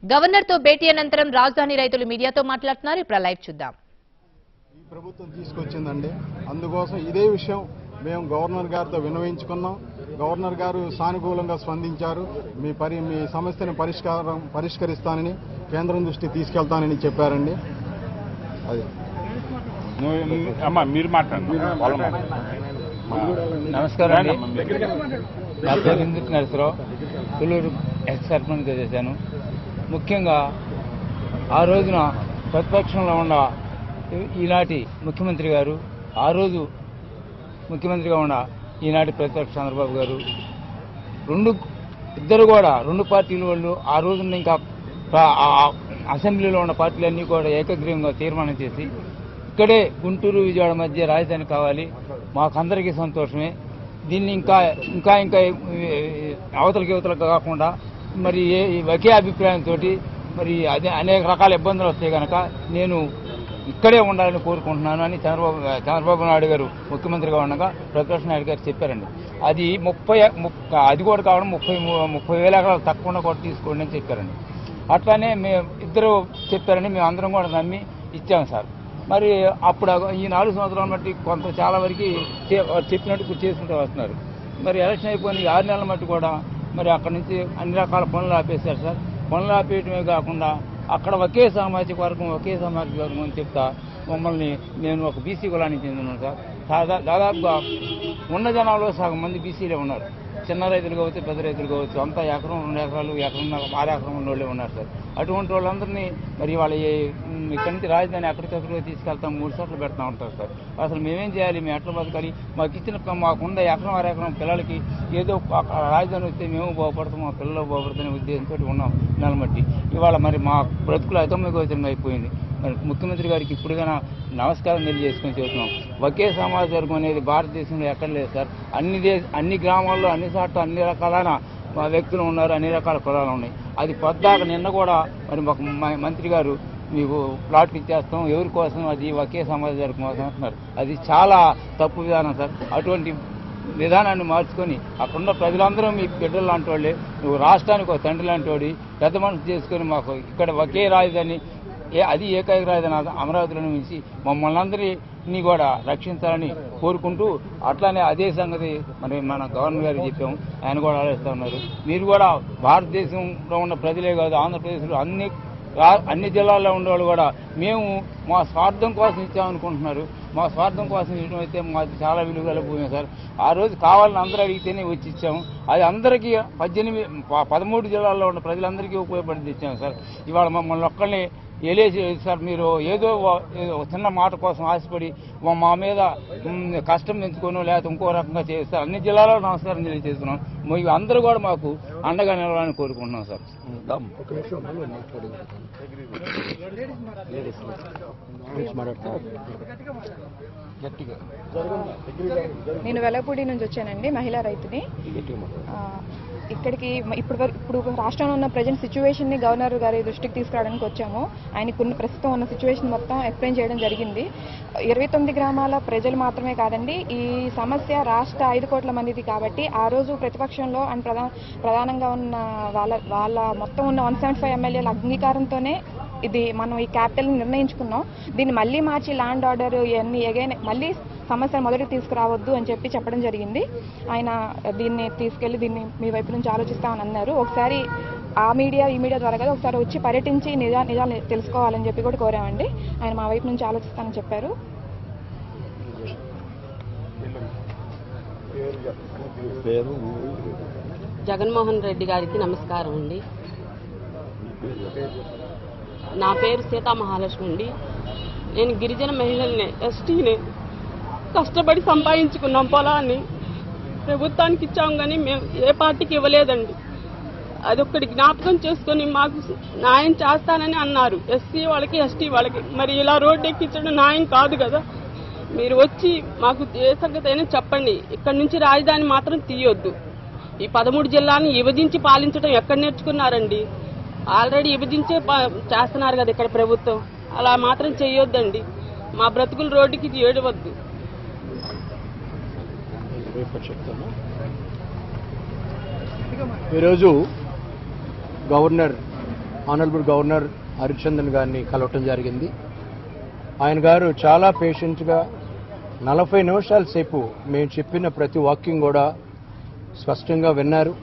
Governor తో భేటీ అనంతరం రాజధాని రైతులు మీడియాతో మాట్లాడుతున్నారు ఇప్పుడు ఆ లైవ్ చూద్దాం ఈ ప్రభుత్వం తీసుకొచ్చిందండి అందుకోసం ఇదే విషయం మేము గవర్నర్ గారితో విన్నవించుకున్నాం గవర్నర్ గారు సానుకూలంగా స్పందించారు మీ పరి మీ సమస్యను పరిష్కారం పరిష్కరిస్తానని కేంద్రం దృష్టికి తీసుకెళ్తానని చెప్పారండి అది నువ్వు- అమ్మా మీరు మాట్లాడండి వాళ్ళ మాట. నమస్కారం అండి దగ్గరికి నా పేరు ఇందుకు నరసరావు కొల్లూరు ఎక్స్ సర్పంచ్గా చేశాను ముఖ్యంగా ఆ రోజున ప్రతిపక్షంలో ఉన్న ఈ- ఈనాటి ముఖ్యమంత్రి గారు ఆ రోజు ముఖ్యమంత్రిగా ఉన్న ఈనాటి ప్రతిపక్ష చంద్రబాబు గారు రెండు ఇద్దరు కూడా రెండు పార్టీల వాళ్ళు ఆ రోజున ఇంకా ప్ర- ఆ- ఆ అసెంబ్లీలో ఉన్న పార్టీలన్నీ కూడా ఏకగ్రీవంగా తీర్మానం చేసి ఇక్కడే గుంటూరు విజయవాడ మధ్య రాజధాని కావాలి మాకందరికీ సంతోషమే దీన్ని ఇంకా ఇంకా ఇంకా ఈ, అవతలకి యువతలకు కాకుండా మరి ఏ- ఈ ఒకే అభిప్రాయంతో మరి అదే అనేక రకాల ఇబ్బందులు వస్తాయి కనుక నేను ఇక్కడే ఉండాలని కోరుకుంటున్నాను అని చంద్రబాబు చంద్రబాబు నాయుడు గారు ముఖ్యమంత్రిగా ఉండగా ప్రతిపక్ష నాయుడు గారు చెప్పారండి అది ముప్పై ముప్ప- అది కూడా కావడం ముప్పై ము- ముప్పై వేల ఎకరాలు తక్కువ కూడా తీసుకోండి అని చెప్పారండి అట్లానే మేము ఇద్దరు చెప్పారని మేము అందరం కూడా నమ్మి ఇచ్చాము సార్ మరి అప్పుడు ఆ- ఈ నాలుగు సంవత్సరాల మట్టి కొంత చాలా వరకు చే- వారు చెప్పినట్టు ఇప్పుడు చేసుకుంటూ వస్తున్నారు మరి ఎలక్షన్ అయిపోయిన ఈ ఆరు నెలల మట్టి కూడా మరి అక్కడి నుంచి అన్ని రకాల పనులు ఆపేశారు సార్ పనులు ఆపేయటమే కాకుండా అక్కడ ఒకే సామాజిక వర్గం ఒకే సామాజిక వర్గం అని చెప్తా మమ్మల్ని నేను ఒక బీసీ కులానికి చెందినాను సార్ దాదా దాదాపుగా ఉన్న జనాల్లో సగం మంది బీసీలే ఉన్నారు చిన్న రైతులు కావచ్చు పెద్ద రైతులు కావచ్చు అంతా ఎకరం రెండు ఎకరాలు ఎకరం ఆరు ఎకరం ఉన్న వాళ్ళే ఉన్నారు సార్ అటువంటి వాళ్ళందరినీ మరి వాళ్ళ ఈ- ఉమ్, ఇక్కడి నుంచి రాజధాని ఎక్కడికక్కడ తీసుకెళ్తాం మూడు సార్లు పెడతా ఉంటారు సార్ అసలు మేమేం చేయాలి మేము ఎట్లా బతకాలి మాకు ఇచ్చిన క- మాకున్న ఎకరం అర ఎకరం పిల్లలకి ఏదో అక్కడ రాజధాని వస్తే మేము బాగుపడతాం మా పిల్లలు బాగుపడతానే ఉద్దేశంతో ఉన్నాం నెలమట్టి ఇవాళ మరి మా బ్రతుకులు అతమ్మ గోచరం అయిపోయింది మరి ముఖ్యమంత్రి గారికి ఇప్పుడుగా నమస్కారం తెలియజేసుకొని చెబుతున్నాం ఒకే సమాజ వర్గం అనేది భారతదేశంలో ఎక్కడ లేదు సార్ అన్ని దేశ అన్ని గ్రామాల్లో అన్ని చోట్ల అన్ని రకాలైన మా వ్యక్తులు ఉన్నారు అన్ని రకాల కులాలు ఉన్నాయి అది పొద్దాక నిన్న కూడా మరి ఒక మ- మంత్రి గారు మీకు ప్లాట్లు ఇచ్చేస్తాం ఎవరి కోసం అది ఒకే సమాజ వర్గం కోసం అంటున్నారు అది చాలా తప్పు విధానం సార్ అటువంటి విధానాన్ని మార్చుకొని అక్కడున్న ప్రజలందరూ మీ బిడ్డలు లాంటి వాళ్ళే నువ్వు రాష్ట్రానికి ఒక తండ్రి లాంటి వాడి పెద్ద మనసు చేసుకొని మాకు ఇక్కడ ఒకే రాజధాని ఏ అది ఏకైక రాజధాని అమరావతిలో నుంచి మమ్మల్ని అందరినీ కూడా రక్షించాలని కోరుకుంటూ అట్లానే అదే సంగతి మరి మన గవర్నర్ గారికి చెప్పాము ఆయన కూడా ఆలోచిస్తూ ఉన్నారు మీరు కూడా భారతదేశంలో ఉన్న ప్రజలే కాదు ఆంధ్రప్రదేశ్లో అన్ని రా- అన్ని జిల్లాల్లో ఉండేవాళ్ళు కూడా మేము మా స్వార్థం కోసం ఇచ్చామనుకుంటున్నారు మా స్వార్థం కోసం ఇవ్వడం అయితే మాది చాలా విలువగల భూమి సార్ ఆ రోజు కావాలని అందరూ అడిగితేనే వచ్చి ఇచ్చాము అది అందరికీ పద్దెనిమిది ప- పదమూడు జిల్లాల్లో ఉన్న ప్రజలందరికీ ఉపయోగపడింది ఇచ్చాము సార్ ఇవాళ మమ్మల్ని ఒక్కళ్ళని ఎలేసి సార్ మీరు ఏదో ఓ- ఏదో ఒక చిన్న మాట కోసం ఆశపడి మా- మా మీద మ్, కష్టం పెంచుకోను లేకపోతే ఇంకో రకంగా చేస్తారు అన్ని జిల్లాలో నమస్కారం తెలియజేస్తున్నాం మీ అందరూ కూడా మాకు అండగా నిలవాలని కోరుకుంటున్నాం సార్ గట్టిగా నేను వెలపూడి నుంచి వచ్చానండి మహిళా రైతుని ఆ, ఇక్కడికి మ- ఇప్పుడు వరకు- ఇప్పుడు రాష్ట్రంలో ఉన్న ప్రజెంట్ సిచ్యువేషన్ ని గవర్నర్ గారి దృష్టికి తీసుకురావడానికి వచ్చాము ఆయనకున్న ప్రస్తుతం ఉన్న సిచ్యువేషన్ మొత్తం ఎక్స్ప్లెయిన్ చేయడం జరిగింది ఇరవై తొమ్మిది గ్రామాల ప్రజలు మాత్రమే కాదండి ఈ సమస్య రాష్ట్ర ఐదు కోట్ల మందిది కాబట్టి ఆ రోజు ప్రతిపక్షంలో అండ్ ప్రధా ప్రధానంగా ఉన్న వాళ్ళ వాళ్ళ మొత్తం ఉన్న వన్ సెవెంటీ ఫైవ్ ఎమ్మెల్యేల అంగీకారంతోనే ఇది మనం ఈ క్యాపిటల్ నిర్ణయించుకున్నాం దీన్ని మళ్ళీ మార్చి ల్యాండ్ ఆర్డర్ ఇవన్నీ ఎగైన్ మళ్ళీ సమస్యను మొదటికి తీసుకురావద్దు అని చెప్పి చెప్పడం జరిగింది ఆయన దీన్ని తీసుకెళ్లి దీన్ని మీ వైపు నుంచి ఆలోచిస్తామని అన్నారు ఒకసారి ఆ మీడియా ఈ మీడియా ద్వారా కదా ఒకసారి వచ్చి పర్యటించి నిజా నిజాలు తెలుసుకోవాలని చెప్పి కూడా కోరామండి ఆయన మా వైపు నుంచి ఆలోచిస్తానని చెప్పారు జగన్మోహన్ రెడ్డి గారికి నమస్కారం అండి నా పేరు సీతా మహాలక్ష్మి అండి నేను గిరిజన మహిళల్ని ఎస్టీని కష్టపడి సంపాదించుకున్నాం పొలాన్ని ప్రభుత్వానికి ఇచ్చాం కానీ మేము ఏ పార్టీకి ఇవ్వలేదండి అదొక్కటి జ్ఞాపకం చేసుకొని మాకు న్యాయం చేస్తానని అన్నారు ఎస్సీ వాళ్ళకి ఎస్టీ వాళ్ళకి మరి ఇలా రోడ్డు ఎక్కించడం న్యాయం కాదు కదా మీరు వచ్చి మాకు ఏ సంగతి అయినా చెప్పండి ఇక్కడ నుంచి రాజధాని మాత్రం తీయొద్దు ఈ పదమూడు జిల్లాలను విభజించి పాలించడం ఎక్కడ నేర్చుకున్నారండి ఆల్రెడీ విభజించే ప- చేస్తున్నారు కదా ఇక్కడ ప్రభుత్వం అలా మాత్రం చేయొద్దండి మా బ్రతుకులు రోడ్డుకి ఏడవద్దు ఈరోజు గవర్నర్ ఆనరబుల్ గవర్నర్ హరిచందన్ గారిని కలవటం జరిగింది ఆయన గారు చాలా పేషెంట్గా నలభై నిమిషాల సేపు మేము చెప్పిన ప్రతి వాక్యం కూడా స్పష్టంగా విన్నారు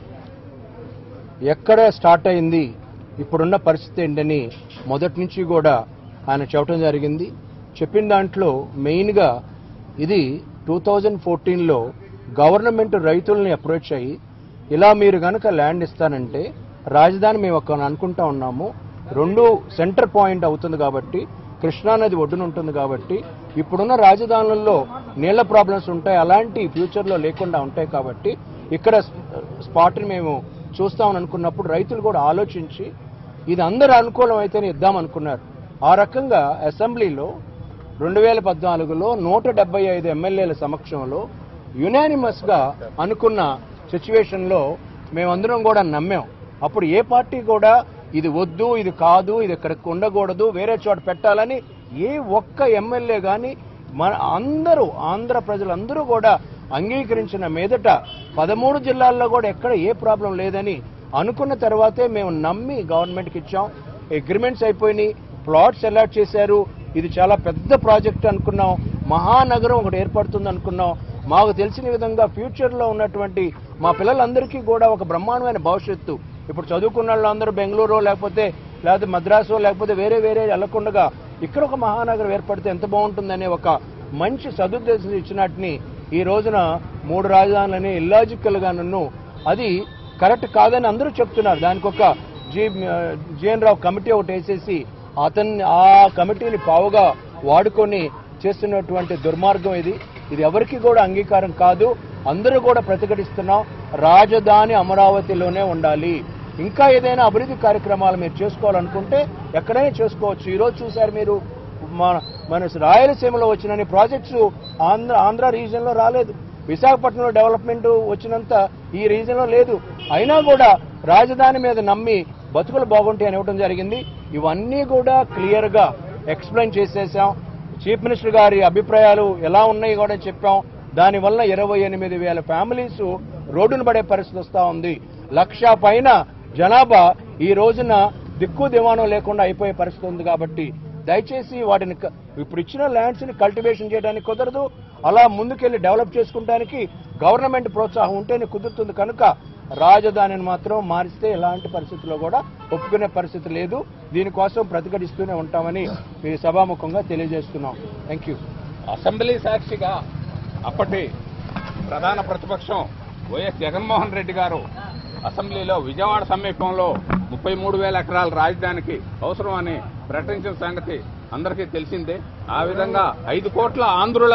ఎక్కడ స్టార్ట్ అయింది ఇప్పుడున్న పరిస్థితి ఏంటని మొదటి నుంచి కూడా ఆయన చెప్పడం జరిగింది చెప్పిన దాంట్లో మెయిన్గా ఇది టూ థౌజండ్ ఫోర్టీన్లో గవర్నమెంట్ రైతుల్ని అప్రోచ్ అయ్యి ఇలా మీరు కనుక ల్యాండ్ ఇస్తానంటే రాజధాని మేము ఒక అనుకుంటా ఉన్నాము రెండు సెంటర్ పాయింట్ అవుతుంది కాబట్టి కృష్ణానది ఒడ్డున ఉంటుంది కాబట్టి ఇప్పుడున్న రాజధానుల్లో నీళ్ల ప్రాబ్లమ్స్ ఉంటాయి అలాంటి ఫ్యూచర్లో లేకుండా ఉంటాయి కాబట్టి ఇక్కడ స్పాట్ని మేము చూస్తామని అనుకున్నప్పుడు రైతులు కూడా ఆలోచించి ఇది అందరు అనుకూలం అయితేనే ఇద్దామనుకున్నారు ఆ రకంగా అసెంబ్లీలో రెండు వేల పద్నాలుగులో నూట డెబ్బై ఐదు ఎమ్మెల్యేల సమక్షంలో యునానిమస్గా అనుకున్న సిచ్యువేషన్లో మేమందరం కూడా నమ్మాం అప్పుడు ఏ పార్టీ కూడా ఇది వద్దు ఇది కాదు ఇది ఇక్కడికి ఉండకూడదు వేరే చోట పెట్టాలని ఏ ఒక్క ఎమ్మెల్యే కానీ మన అందరూ ఆంధ్ర ప్రజలందరూ కూడా అంగీకరించిన మీదట పదమూడు జిల్లాల్లో కూడా ఎక్కడ ఏ ప్రాబ్లం లేదని అనుకున్న తర్వాతే మేము నమ్మి గవర్నమెంట్కి ఇచ్చాం అగ్రిమెంట్స్ అయిపోయినాయి ప్లాట్స్ అలాట్ చేశారు ఇది చాలా పెద్ద ప్రాజెక్ట్ అనుకున్నాం మహానగరం ఒకటి ఏర్పడుతుంది అనుకున్నాం మాకు తెలిసిన విధంగా ఫ్యూచర్లో ఉన్నటువంటి మా పిల్లలందరికీ కూడా ఒక బ్రహ్మాండమైన భవిష్యత్తు ఇప్పుడు చదువుకున్న వాళ్ళందరూ బెంగళూరు లేకపోతే లేకపోతే మద్రాసు లేకపోతే వేరే వేరే వెళ్ళకుండగా ఇక్కడ ఒక మహానగరం ఏర్పడితే ఎంత బాగుంటుందనే ఒక మంచి సదుద్దేశం ఇచ్చినట్టుని ఈ రోజున మూడు రాజధానులని ఇల్లాజికల్గా నన్ను అది కరెక్ట్ కాదని అందరూ చెప్తున్నారు దానికి ఒక జి జిఎన్ రావు కమిటీ ఒకటి వేసేసి అతన్ని ఆ కమిటీని పావుగా వాడుకొని చేస్తున్నటువంటి దుర్మార్గం ఇది ఇది ఎవరికి కూడా అంగీకారం కాదు అందరూ కూడా ప్రతిఘటిస్తున్నాం రాజధాని అమరావతిలోనే ఉండాలి ఇంకా ఏదైనా అభివృద్ధి కార్యక్రమాలు మీరు చేసుకోవాలనుకుంటే ఎక్కడైనా చేసుకోవచ్చు ఈరోజు చూశారు మీరు మన మన రాయలసీమలో వచ్చినన్ని ప్రాజెక్ట్స్ ఆంధ్ర ఆంధ్ర రీజియన్లో రాలేదు విశాఖపట్నంలో డెవలప్మెంట్ వచ్చినంత ఈ రీజియన్లో లేదు అయినా కూడా రాజధాని మీద నమ్మి బతుకులు బాగుంటాయి అని ఇవ్వడం జరిగింది ఇవన్నీ కూడా క్లియర్గా ఎక్స్ప్లెయిన్ చేసేసాం చీఫ్ మినిస్టర్ గారి అభిప్రాయాలు ఎలా ఉన్నాయి కూడా చెప్పాం దానివల్ల ఇరవై ఎనిమిది వేల ఫ్యామిలీస్ రోడ్డున పడే పరిస్థితి వస్తూ ఉంది లక్ష పైన జనాభా ఈ రోజున దిక్కు దివాణం లేకుండా అయిపోయే పరిస్థితి ఉంది కాబట్టి దయచేసి వాటిని క- ఇప్పుడు ఇచ్చిన ల్యాండ్స్ ని కల్టివేషన్ చేయడానికి కుదరదు అలా ముందుకెళ్లి డెవలప్ చేసుకుంటానికి గవర్నమెంట్ ప్రోత్సాహం ఉంటేనే కుదురుతుంది కనుక రాజధానిని మాత్రం మారిస్తే ఎలాంటి పరిస్థితుల్లో కూడా ఒప్పుకునే పరిస్థితి లేదు దీనికోసం ప్రతిఘటిస్తూనే ఉంటామని మీ సభాముఖంగా తెలియజేస్తున్నాం థ్యాంక్ యూ అసెంబ్లీ సాక్షిగా అప్పటి ప్రధాన ప్రతిపక్షం వైఎస్ జగన్మోహన్ రెడ్డి గారు అసెంబ్లీలో విజయవాడ సమీపంలో ముప్పై మూడు వేల ఎకరాల రాజధానికి అవసరం అని ప్రకటించిన సంగతి అందరికీ తెలిసిందే ఆ విధంగా ఐదు కోట్ల ఆంధ్రుల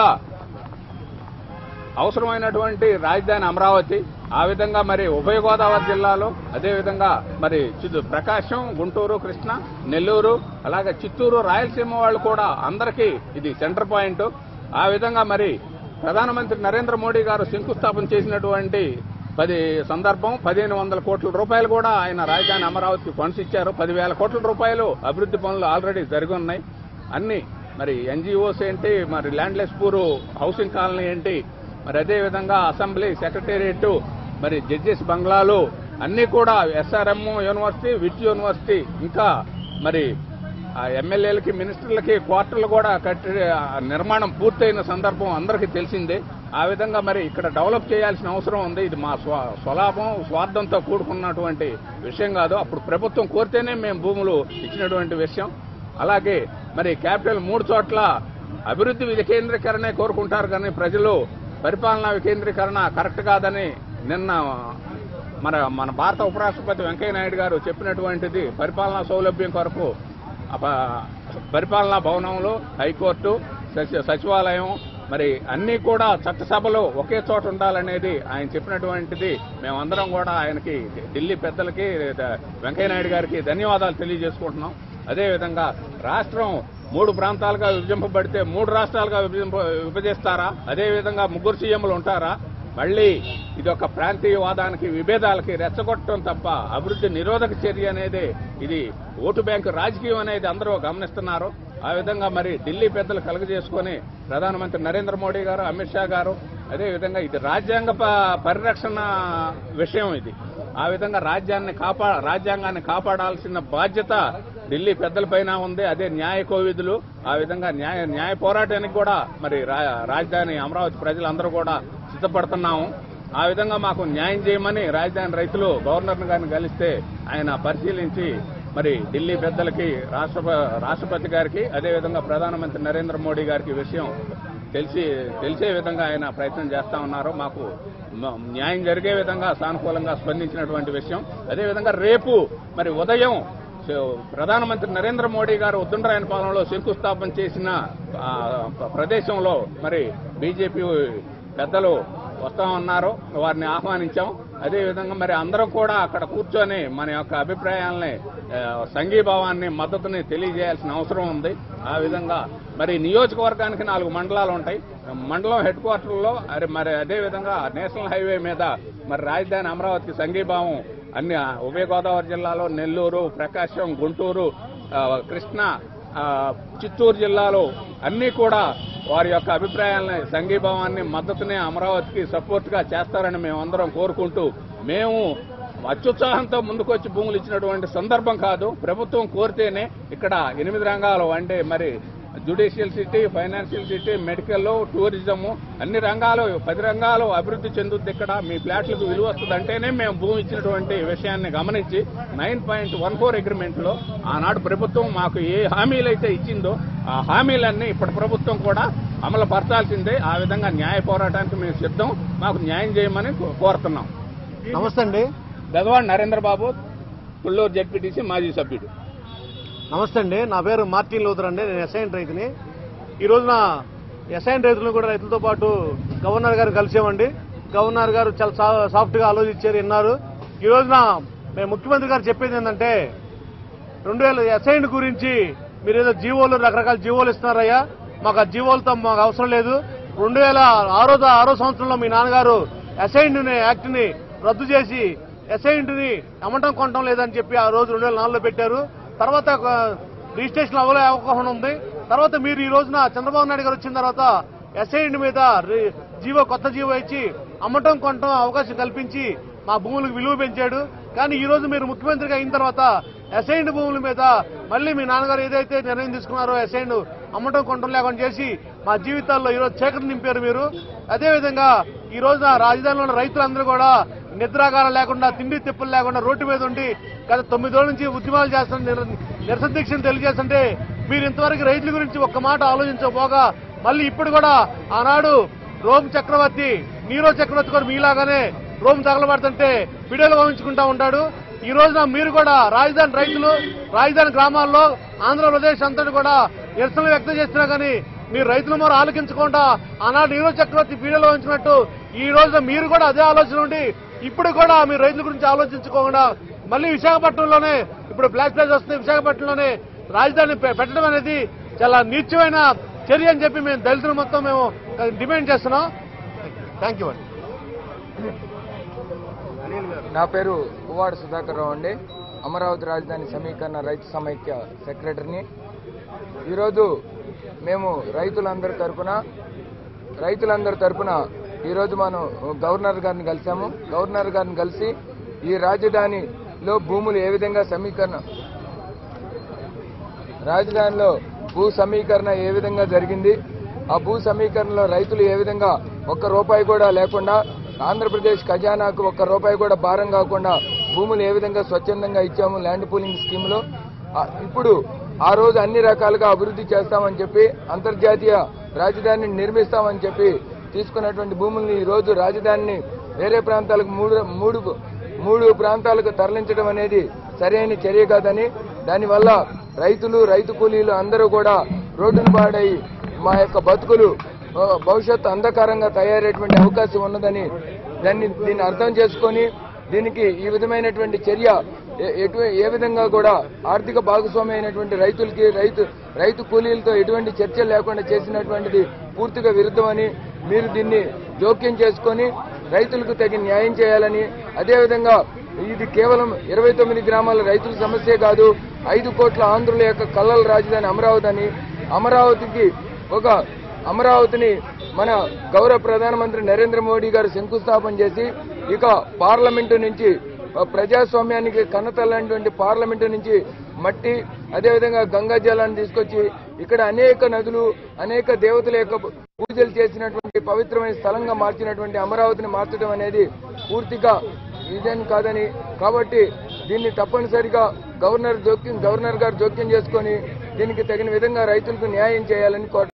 అవసరమైనటువంటి రాజధాని అమరావతి ఆ విధంగా మరి ఉభయ గోదావరి జిల్లాలో అదేవిధంగా మరి చిత్తూ ప్రకాశం గుంటూరు కృష్ణ నెల్లూరు అలాగే చిత్తూరు రాయలసీమ వాళ్ళు కూడా అందరికీ ఇది సెంటర్ పాయింట్ ఆ విధంగా మరి ప్రధానమంత్రి నరేంద్ర మోడీ గారు శంకుస్థాపన చేసినటువంటి పది సందర్భం పదిహేను వందల కోట్ల రూపాయలు కూడా ఆయన రాజధాని అమరావతికి ఫండ్స్ ఇచ్చారు పదివేల కోట్ల రూపాయలు అభివృద్ధి పనులు ఆల్రెడీ జరిగి ఉన్నాయి అన్ని మరి ఎన్జిఓస్ ఏంటి మరి ల్యాండ్లెస్ పూర్ హౌసింగ్ కాలనీ ఏంటి మరి అదే విధంగా అసెంబ్లీ సెక్రటేరియట్ మరి జడ్జెస్ బంగ్లాలు అన్నీ కూడా ఎస్ఆర్ఎం యూనివర్సిటీ విట్ యూనివర్సిటీ ఇంకా మరి ఆ ఎమ్మెల్యేలకి మినిస్టర్లకి క్వార్టర్లు కూడా కట్టి ఆ నిర్మాణం పూర్తయిన సందర్భం అందరికీ తెలిసిందే ఆ విధంగా మరి ఇక్కడ డెవలప్ చేయాల్సిన అవసరం ఉంది ఇది మా స్వ స్వలాభం స్వార్థంతో కూడుకున్నటువంటి విషయం కాదు అప్పుడు ప్రభుత్వం కోరితేనే మేము భూములు ఇచ్చినటువంటి విషయం అలాగే మరి క్యాపిటల్ మూడు చోట్ల అభివృద్ధి వికేంద్రీకరణే కోరుకుంటారు కానీ ప్రజలు పరిపాలనా వికేంద్రీకరణ కరెక్ట్ కాదని నిన్న మన మన భారత ఉపరాష్ట్రపతి వెంకయ్య నాయుడు గారు చెప్పినటువంటిది పరిపాలనా సౌలభ్యం కొరకు అప- పరిపాలనా భవనంలో హైకోర్టు సచి- సచివాలయం మరి అన్నీ కూడా చట్టసభలో ఒకే చోట ఉండాలనేది ఆయన చెప్పినటువంటిది మేమందరం కూడా ఆయనకి ఢిల్లీ పెద్దలకి ద- వెంకయ్య నాయుడు గారికి ధన్యవాదాలు తెలియజేసుకుంటున్నాం అదేవిధంగా రాష్ట్రం మూడు ప్రాంతాలుగా విభజింపబడితే మూడు రాష్ట్రాలుగా విభజింప విభజిస్తారా అదేవిధంగా ముగ్గురు సీఎంలు ఉంటారా మళ్ళీ ఇది ఒక ప్రాంతీయవాదానికి విభేదాలకి రెచ్చగొట్టడం తప్ప అభివృద్ధి నిరోధక చర్య అనేది ఇది ఓటు బ్యాంకు రాజకీయం అనేది అందరూ గమనిస్తున్నారు ఆ విధంగా మరి ఢిల్లీ పెద్దలు కలుగజేసుకొని ప్రధానమంత్రి నరేంద్ర మోడీ గారు అమిత్ షా గారు అదేవిధంగా ఇది రాజ్యాంగ ప- పరిరక్షణ విషయం ఇది ఆ విధంగా రాజ్యాన్ని కాపా రాజ్యాంగాన్ని కాపాడాల్సిన బాధ్యత ఢిల్లీ పెద్దలపైన ఉంది అదే న్యాయ కోవిధులు ఆ విధంగా న్యాయ న్యాయ పోరాటానికి కూడా మరి రా- రాజధాని అమరావతి ప్రజలందరూ కూడా సిద్ధపడుతున్నాము ఆ విధంగా మాకు న్యాయం చేయమని రాజధాని రైతులు గవర్నర్ గారిని కలిస్తే ఆయన పరిశీలించి మరి ఢిల్లీ పెద్దలకి రాష్ట్రప రాష్ట్రపతి గారికి అదేవిధంగా ప్రధానమంత్రి నరేంద్ర మోడీ గారికి ఈ విషయం తెలిసి తెలిసే విధంగా ఆయన ప్రయత్నం చేస్తా ఉన్నారు మాకు మ- న్యాయం జరిగే విధంగా సానుకూలంగా స్పందించినటువంటి విషయం అదేవిధంగా రేపు మరి ఉదయం సో, ప్రధానమంత్రి నరేంద్ర మోడీ గారు ఉద్దండరాయన పాలనలో శంకుస్థాపన చేసిన ఆ, ప్రదేశంలో మరి బీజేపీ పెద్దలు వస్తా ఉన్నారు వారిని ఆహ్వానించాం అదేవిధంగా మరి అందరూ కూడా అక్కడ కూర్చొని మన యొక్క అభిప్రాయాలని ఆ, సంఘీభావాన్ని మద్దతుని తెలియజేయాల్సిన అవసరం ఉంది ఆ విధంగా మరి నియోజకవర్గానికి నాలుగు మండలాలు ఉంటాయి మండలం హెడ్ క్వార్టర్లో అరే మరి అదేవిధంగా నేషనల్ హైవే మీద మరి రాజధాని అమరావతికి సంఘీభావం అన్ని ఆ, ఉభయ గోదావరి జిల్లాలో నెల్లూరు ప్రకాశం గుంటూరు ఆ, కృష్ణా ఆ, చిత్తూరు జిల్లాలో అన్నీ కూడా వారి యొక్క అభిప్రాయాలని సంఘీభావాన్ని మద్దతుని అమరావతికి సపోర్ట్ గా చేస్తారని మేమందరం కోరుకుంటూ మేము అత్యుత్సాహంతో ముందుకొచ్చి భూములు ఇచ్చినటువంటి సందర్భం కాదు ప్రభుత్వం కోరితేనే ఇక్కడ ఎనిమిది రంగాలు అంటే మరి judicial city financial city medical tourism అన్ని రంగాలు పది రంగాలు అభివృద్ధి చెందుద్ది ఇక్కడ మీ ఫ్లాట్లకు విలువ వస్తుందంటేనే మేము భూమి ఇచ్చినటువంటి విషయాన్ని గమనించి నైన్ పాయింట్ వన్ ఫోర్ అగ్రిమెంట్లో ఆనాడు ప్రభుత్వం మాకు ఏ హామీలు అయితే ఇచ్చిందో ఆ హామీలన్నీ ఇప్పటి ప్రభుత్వం కూడా అమలు పరచాల్సిందే ఆ విధంగా న్యాయ పోరాటానికి మేము సిద్ధం మాకు న్యాయం చేయమని కో- కోరుతున్నాం నమస్తే అండి గదవాడ నరేంద్ర బాబు తుళ్ళూరు జడ్పీటీసీ మాజీ సభ్యుడు నమస్తే అండి నా పేరు మార్టిన్ లూథర్ అండి నేను ఎస్ఐన్ రైతుని ఈ రోజున ఎస్ఐన్ రైతులను కూడా రైతులతో పాటు గవర్నర్ గారు కలిసామండి గవర్నర్ గారు చాలా సా- సాఫ్ట్గా ఆలోచించారు విన్నారు ఈ రోజున మేము ముఖ్యమంత్రి గారు చెప్పేది ఏంటంటే రెండు వేల ఎస్ఐన్ గురించి మీరు ఏదో జీవోలు రకరకాల జీవోలు ఇస్తున్నారయ్యా మాకు ఆ జీవోలతో మాకు అవసరం లేదు రెండు వేల ఆరో ఆరో సంవత్సరంలో మీ నాన్నగారు అసైన్డ్ యాక్ట్ ని రద్దు చేసి అసైన్డ్ ని అమ్మటం కొనటం లేదని చెప్పి ఆ రోజు రెండు వేల నాలుగులో పెట్టారు తర్వాత ఒక రిజిస్ట్రేషన్ అవ్వలే అవకాశం ఉంది తర్వాత మీరు ఈ రోజున చంద్రబాబు నాయుడు గారు వచ్చిన తర్వాత అసైన్డ్ మీద రి- జీవో కొత్త జీవో ఇచ్చి అమ్మటం కొనటం అవకాశం కల్పించి మా భూములకు విలువ పెంచాడు కానీ ఈ రోజు మీరు ముఖ్యమంత్రిగా అయిన తర్వాత అసైన్డ్ భూముల మీద మళ్ళీ మీ నాన్నగారు ఏదైతే నిర్ణయం తీసుకున్నారో అసైన్డ్ అమ్మటం కొనటం లేకుండా చేసి మా జీవితాల్లో ఈరోజు చీకటి నింపారు మీరు అదేవిధంగా ఈ రోజున రాజధానిలో ఉన్న రైతులందరూ కూడా నిద్రాగారం లేకుండా తిండి తిప్పలు లేకుండా రోడ్డు మీద ఉండి గత తొమ్మిది రోజుల నుంచి ఉద్యమాలు చేస్తున్న నిర- నిరసన దీక్షను తెలియజేస్తుంటే మీరు ఇంతవరకు రైతుల గురించి ఒక్క మాట ఆలోచించకపోగా మళ్ళీ ఇప్పుడు కూడా ఆనాడు రోమ్ చక్రవర్తి నీరో చక్రవర్తి కూడా మీలాగానే రోమ్ తగలబడుతుంటే వీడియోలు పంపించుకుంటా ఉంటాడు ఈ రోజున మీరు కూడా రాజధాని రైతులు రాజధాని గ్రామాల్లో ఆంధ్రప్రదేశ్ అంతటి కూడా నిరసనలు వ్యక్తం చేస్తున్నా కానీ మీరు రైతుల మొర ఆలకించకుండా ఆనాడు నీరో చక్రవర్తి పీడలో ఉంచినట్టు ఈ రోజున మీరు కూడా అదే ఆలోచన ఉండి ఇప్పుడు కూడా మీరు రైతుల గురించి ఆలోచించుకోకుండా మళ్ళీ విశాఖపట్నంలోనే ఇప్పుడు బ్లాక్ ప్లేస్ వస్తుంది విశాఖపట్నంలోనే రాజధాని పె- పెట్టడం అనేది చాలా నీచమైన చర్య అని చెప్పి మేము దళితులు మొత్తం మేము డిమాండ్ చేస్తున్నాం థ్యాంక్ యూ అండి నా పేరు పువ్వాడ సుధాకర్ రావు అండి అమరావతి రాజధాని సమీకరణ రైతు సమైక్య సెక్రటరీని ఈరోజు మేము రైతులందరి తరపున రైతులందరి తరపున ఈరోజు మనం గవర్నర్ గారిని కలిసాము గవర్నర్ గారిని కలిసి ఈ రాజధానిలో భూములు ఏ విధంగా సమీకరణ రాజధానిలో భూ సమీకరణ ఏ విధంగా జరిగింది ఆ భూ సమీకరణలో రైతులు ఏ విధంగా ఒక్క రూపాయి కూడా లేకుండా ఆంధ్రప్రదేశ్ ఖజానాకు ఒక్క రూపాయి కూడా భారం కాకుండా భూములు ఏ విధంగా స్వచ్ఛందంగా ఇచ్చాము ల్యాండ్ పూలింగ్ స్కీమ్లో ఆ, ఇప్పుడు ఆ రోజు అన్ని రకాలుగా అభివృద్ధి చేస్తామని చెప్పి అంతర్జాతీయ రాజధానిని నిర్మిస్తామని చెప్పి తీసుకున్నటువంటి భూముల్ని ఈ రోజు రాజధానిని వేరే ప్రాంతాలకు మూడు మూడు మూడు ప్రాంతాలకు తరలించడం అనేది సరైన చర్య కాదని దానివల్ల రైతులు రైతు కూలీలు అందరూ కూడా రోడ్డును పాడై మా యొక్క బతుకులు ఆ, భవిష్యత్తు అంధకారంగా తయారయ్యేటువంటి అవకాశం ఉన్నదని దాన్ని దీన్ని అర్థం చేసుకొని దీనికి ఈ విధమైనటువంటి చర్య ఏ- ఎటు ఏ విధంగా కూడా ఆర్థిక భాగస్వామి అయినటువంటి రైతులకి రైతు రైతు కూలీలతో ఎటువంటి చర్చ లేకుండా చేసినటువంటిది పూర్తిగా విరుద్ధమని మీరు దీన్ని జోక్యం చేసుకొని రైతులకు తగిన న్యాయం చేయాలని అదేవిధంగా ఇది కేవలం ఇరవై తొమ్మిది గ్రామాల రైతుల సమస్యే కాదు ఐదు కోట్ల ఆంధ్రుల యొక్క కళ్ళల రాజధాని అమరావతి అని అమరావతికి ఒక అమరావతిని మన గౌరవ ప్రధానమంత్రి నరేంద్ర మోడీ గారు శంకుస్థాపన చేసి ఇక పార్లమెంటు నుంచి ఆ, ప్రజాస్వామ్యానికి కన్నతల్లాంటి పార్లమెంటు నుంచి మట్టి అదేవిధంగా గంగా జలాన్ని తీసుకొచ్చి ఇక్కడ అనేక నదులు అనేక దేవతల యొక్క పూజలు చేసినటువంటి పవిత్రమైన స్థలంగా మార్చినటువంటి అమరావతిని మార్చడం అనేది పూర్తిగా ఇదేం కాదని కాబట్టి దీన్ని తప్పనిసరిగా గవర్నర్ జోక్యం గవర్నర్ గారు జోక్యం చేసుకొని దీనికి తగిన విధంగా రైతులకు న్యాయం చేయాలని కోరు